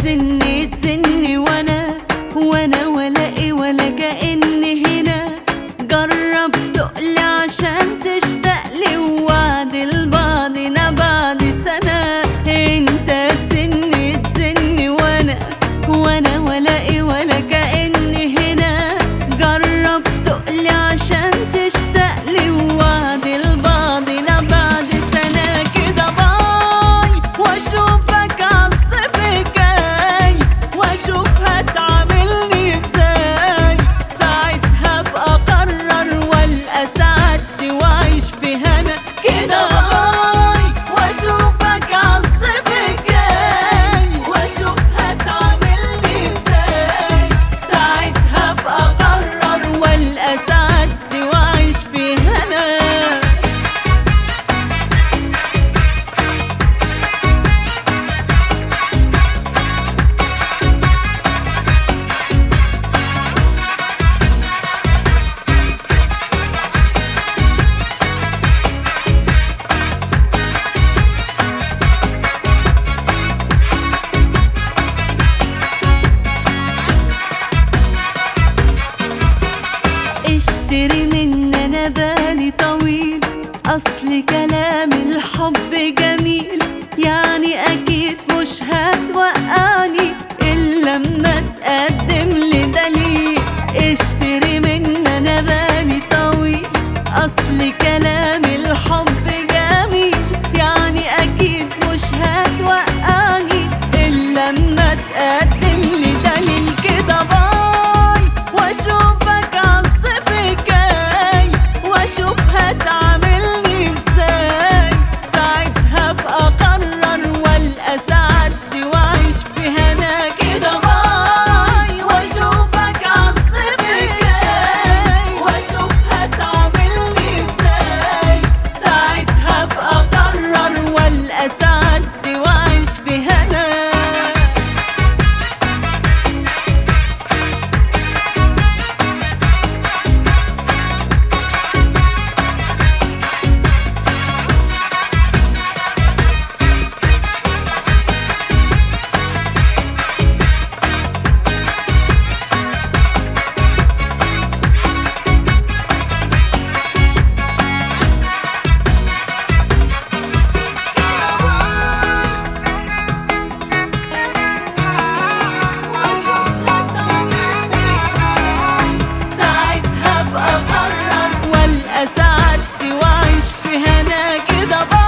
تزني تزني وانا وانا ولا ايه ولا كأني هنا جرب تقلي عشان تشتاق لي ووعد لبعضنا بعد سنة انت تزني تزني وانا وانا ولا ايه ولا كأني هنا جرب تقلي عشان تشتاق لي ووعد لبعضنا بعد سنة كده باي واشوفك عالصيف الجاي واشوف هتعاملني ازاي ساعتها ابقى اقرر والقى سعادتي واعيش في هنا كده باي واشوفك عالصيف الجاي واشوف هتعاملني ازاي ساعتها ابقى اقرر والقى سعادتي واعيش في هنا اشتري من انا بالي طويل اصل كلام الحب جميل يعني اكيد مش هتوقعني الا لما تقدم لي دليل اشتري من انا بالي طويل اصل كلام الحب جميل يعني اكيد مش هتوقعني الا لما تقدم لي دليل كده باي واشوفك عالصيف الجاي واشوف هتعاملني ازاي ساعتها ابقى اقرر والقى سعادتي واعيش في هنا كده باي واشوفك عالصيف الجاي واشوف هتعاملني ازاي ساعتها ابقى اقرر والقى سعادتي واعيش في هنا ساعتها ابقى اقرر والقى سعادتي واعيش في هنا كده